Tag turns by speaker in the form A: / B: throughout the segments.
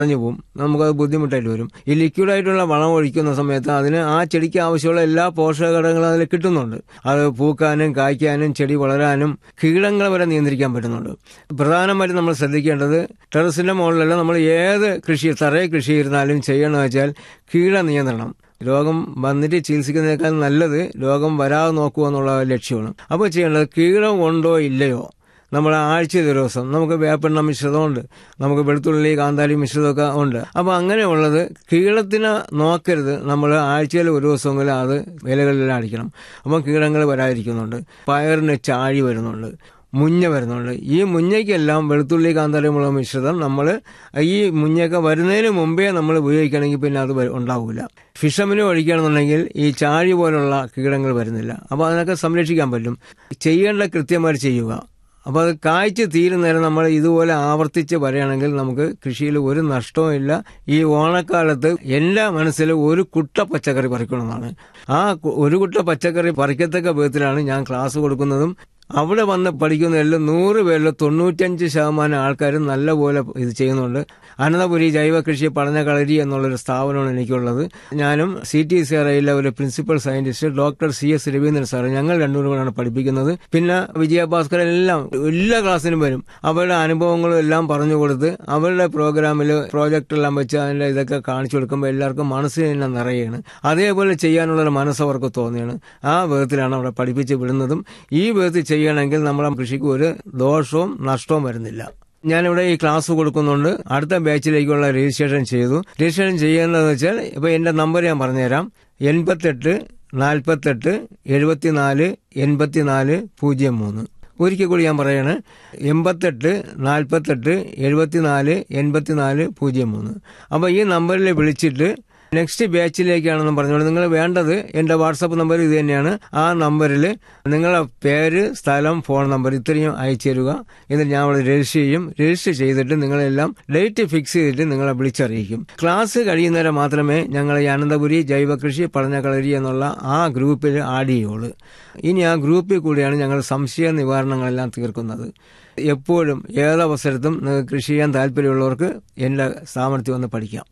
A: പറഞ്ഞു പോകും നമുക്കത് ബുദ്ധിമുട്ടായിട്ട് വരും ഈ ലിക്വിഡായിട്ടുള്ള വളം ഒഴിക്കുന്ന സമയത്ത് അതിന് ആ ചെടിക്ക് ആവശ്യമുള്ള എല്ലാ പോഷകഘടകങ്ങളും അതിൽ കിട്ടുന്നുണ്ട് അത് പൂക്കാനും കായ്ക്കാനും ചെടി വളരാനും കീടങ്ങളെ വരെ നിയന്ത്രിക്കാൻ പറ്റുന്നുണ്ട് പ്രധാനമായിട്ടും നമ്മൾ ശ്രദ്ധിക്കേണ്ടത് ടെറസിന്റെ മുകളിലല്ല നമ്മൾ ഏത് കൃഷി തറയെ കൃഷി ചെയ്താലും ചെയ്യണമെന്ന് വെച്ചാൽ കീട നിയന്ത്രണം രോഗം വന്നിട്ട് ചികിത്സിക്കുന്നതിനേക്കാൾ നല്ലത് രോഗം വരാതെ നോക്കുക എന്നുള്ള ലക്ഷ്യമാണ് അപ്പോൾ ചെയ്യേണ്ടത് കീടം ഉണ്ടോ ഇല്ലയോ നമ്മൾ ആഴ്ച ഒരു ദിവസം നമുക്ക് വേപ്പെണ്ണ മിശ്രിതമുണ്ട് നമുക്ക് വെളുത്തുള്ളി കാന്താരി മിശ്രിതമൊക്കെ ഉണ്ട് അപ്പോൾ അങ്ങനെയുള്ളത് കീടത്തിനെ നോക്കരുത് നമ്മൾ ആഴ്ചയിൽ ഒരു ദിവസമെങ്കിലും അത് ഇലകളിലെല്ലാം അടിക്കണം അപ്പം കീടങ്ങൾ വരാതിരിക്കുന്നുണ്ട് പയറിന് ചാഴി വരുന്നുണ്ട് മുഞ്ഞ വരുന്നുണ്ട് ഈ മുഞ്ഞയ്ക്കെല്ലാം വെളുത്തുള്ളി കാന്താരിമുള്ള മിശ്രിതം നമ്മൾ ഈ മുഞ്ഞയൊക്കെ വരുന്നതിന് മുമ്പേ നമ്മൾ ഉപയോഗിക്കണമെങ്കിൽ പിന്നെ അത് വ- ഉണ്ടാവില്ല ഫിഷമിന് ഒഴിക്കുകയാണെന്നുണ്ടെങ്കിൽ ഈ ചാഴി പോലുള്ള കീടങ്ങൾ വരുന്നില്ല അപ്പോൾ അതിനൊക്കെ സംരക്ഷിക്കാൻ പറ്റും ചെയ്യേണ്ട കൃത്യമായിട്ട് ചെയ്യുക അപ്പോൾ അത് കായ്ച്ച് തീരുന്നേരം നമ്മൾ ഇതുപോലെ ആവർത്തിച്ച് പറയുകയാണെങ്കിൽ നമുക്ക് കൃഷിയിൽ ഒരു നഷ്ടവും ഇല്ല ഈ ഓണക്കാലത്ത് എൻ്റെ മനസ്സിൽ ഒരു കുട്ട പച്ചക്കറി പറിക്കണമെന്നാണ് ആ കു- ഒരു കുട്ട പച്ചക്കറി പറിക്കത്തക്ക വിധത്തിലാണ് ഞാൻ ക്ലാസ് കൊടുക്കുന്നതും അവിടെ വന്ന് പഠിക്കുന്ന എല്ലാം നൂറ് പേരിൽ തൊണ്ണൂറ്റഞ്ച് ശതമാനം ആൾക്കാരും നല്ലപോലെ ഇത് ചെയ്യുന്നുണ്ട് അനന്തപുരി ജൈവ കൃഷി പഠന കളരി എന്നുള്ളൊരു സ്ഥാപനമാണ് എനിക്കുള്ളത് ഞാനും സി ടി സി ആർഐയിലെ ഒരു principal scientist doctor C S Raveendran sir ഞങ്ങൾ രണ്ടുപേരും കൂടെയാണ് പഠിപ്പിക്കുന്നത് പിന്നെ വിജയഭാസ്കർ എല്ലാം എല്ലാ ക്ലാസ്സിനും വരും അവരുടെ അനുഭവങ്ങളും എല്ലാം പറഞ്ഞു കൊടുത്ത് അവരുടെ പ്രോഗ്രാമിൽ പ്രോജക്റ്റ് എല്ലാം വെച്ച് അതിന്റെ ഇതൊക്കെ കാണിച്ചു കൊടുക്കുമ്പോൾ എല്ലാവർക്കും മനസ്സിന് തന്നെ നിറയാണ് അതേപോലെ ചെയ്യാനുള്ള ഒരു മനസ്സ് അവർക്ക് തോന്നിയാണ് ആ വിധത്തിലാണ് അവിടെ പഠിപ്പിച്ച് വിടുന്നതും ഈ വിധത്തിൽ ചെയ്യണമെങ്കിൽ നമ്മുടെ കൃഷിക്ക് ഒരു ദോഷവും നഷ്ടവും വരുന്നില്ല ഞാനിവിടെ ഈ ക്ലാസ് കൊടുക്കുന്നുണ്ട് അടുത്ത ബാച്ചിലേക്കുള്ള രജിസ്ട്രേഷൻ ചെയ്തു രജിസ്ട്രേഷൻ ചെയ്യുന്നതെന്ന് വെച്ചാൽ ഇപ്പൊ എന്റെ നമ്പർ ഞാൻ പറഞ്ഞുതരാം എൺപത്തെട്ട് നാൽപ്പത്തെട്ട് എഴുപത്തിനാല് എൺപത്തിനാല് പൂജ്യം മൂന്ന് ഒരിക്കൽ കൂടി ഞാൻ പറയാണ് എൺപത്തെട്ട് നാൽപ്പത്തെട്ട് എഴുപത്തിനാല് എൺപത്തിനാല് പൂജ്യം മൂന്ന് അപ്പോൾ ഈ നമ്പറിൽ വിളിച്ചിട്ട് നെക്സ്റ്റ് ബാച്ചിലേക്കാണെന്ന് പറഞ്ഞോളൂ നിങ്ങൾ വേണ്ടത് എൻ്റെ വാട്സപ്പ് നമ്പർ ഇത് തന്നെയാണ് ആ നമ്പറിൽ നിങ്ങളുടെ പേര് സ്ഥലം ഫോൺ നമ്പർ ഇത്രയും അയച്ചു തരിക എന്നിട്ട് ഞാൻ അവിടെ രജിസ്റ്റർ ചെയ്യും രജിസ്റ്റർ ചെയ്തിട്ട് നിങ്ങളെല്ലാം ഡേറ്റ് ഫിക്സ് ചെയ്തിട്ട് നിങ്ങളെ വിളിച്ചറിയിക്കും ക്ലാസ് കഴിയുന്നവരെ മാത്രമേ ഞങ്ങൾ ഈ അനന്തപുരി ജൈവകൃഷി പഠന കളരി എന്നുള്ള ആ ഗ്രൂപ്പിൽ ആഡ് ചെയ്യുള്ളൂ ഇനി ആ ഗ്രൂപ്പിൽ കൂടിയാണ് ഞങ്ങൾ സംശയ നിവാരണങ്ങളെല്ലാം തീർക്കുന്നത് എപ്പോഴും ഏതവസരത്തും നിങ്ങൾക്ക് കൃഷി ചെയ്യാൻ താല്പര്യമുള്ളവർക്ക് എൻ്റെ സ്ഥാപനത്തിൽ വന്ന് പഠിക്കാം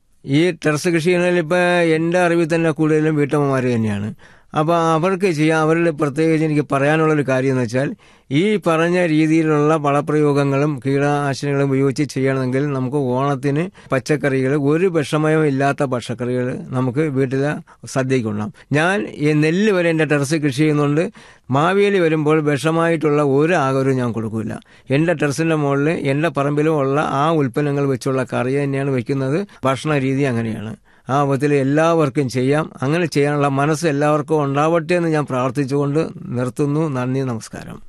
A: ഈ ടെറസ് കൃഷി ചെയ്യുന്നതിൽ ഇപ്പൊ എന്റെ അറിവിൽ തന്നെ കൂടുതലും വീട്ടമ്മമാർ തന്നെയാണ് അപ്പൊ അവർക്ക് ചെയ്യാൻ അവരുടെ പ്രത്യേകിച്ച് എനിക്ക് പറയാനുള്ളൊരു കാര്യം എന്ന് വെച്ചാൽ ഈ പറഞ്ഞ രീതിയിലുള്ള വളപ്രയോഗങ്ങളും കീടനാശിനികളും ഉപയോഗിച്ച് ചെയ്യണമെങ്കിൽ നമുക്ക് ഓണത്തിന് പച്ചക്കറികൾ ഒരു വിഷമയം ഇല്ലാത്ത പച്ചക്കറികൾ നമുക്ക് വീട്ടിലെ സദ്യക്കുണ്ടാം ഞാൻ ഈ നെല്ല് വരെ എൻ്റെ ടെറസ് കൃഷി ചെയ്യുന്നുണ്ട് മാവേലി വരുമ്പോൾ വിഷമായിട്ടുള്ള ഒരു ആഹാരവും ഞാൻ കൊടുക്കില്ല എൻ്റെ ടെറസിന്റെ മുകളിൽ എൻ്റെ പറമ്പിലും ഉള്ള ആ ഉൽപ്പന്നങ്ങൾ വെച്ചുള്ള കറി തന്നെയാണ് വെക്കുന്നത് ഭക്ഷണ രീതി അങ്ങനെയാണ് ആ വിധത്തിൽ എല്ലാവർക്കും ചെയ്യാം അങ്ങനെ ചെയ്യാനുള്ള മനസ്സ് എല്ലാവർക്കും ഉണ്ടാവട്ടെ എന്ന് ഞാൻ പ്രാർത്ഥിച്ചുകൊണ്ട് നിർത്തുന്നു നന്ദി നമസ്കാരം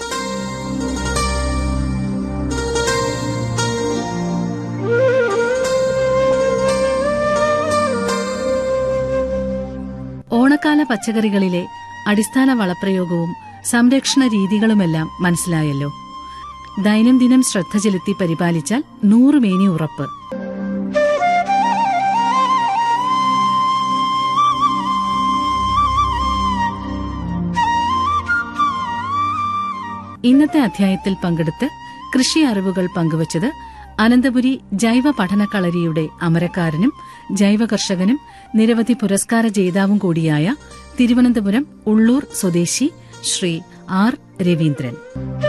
B: ഓണക്കാല പച്ചക്കറികളിലെ അടിസ്ഥാന വളപ്രയോഗവും സംരക്ഷണ രീതികളുമെല്ലാം മനസ്സിലായല്ലോ ദൈനംദിനം ശ്രദ്ധ ചെലുത്തി പരിപാലിച്ചാൽ നൂറുമേനി ഉറപ്പ് ഇന്നത്തെ അധ്യായത്തിൽ പങ്കെടുത്ത് കൃഷി അറിവുകൾ പങ്കുവച്ചത് അനന്തപുരി ജൈവ പഠന കളരിയുടെ അമരക്കാരനും ജൈവ കർഷകനും നിരവധി പുരസ്കാര ജേതാവും കൂടിയായ തിരുവനന്തപുരം ഉള്ളൂർ സ്വദേശി ശ്രീ ആർ രവീന്ദ്രൻ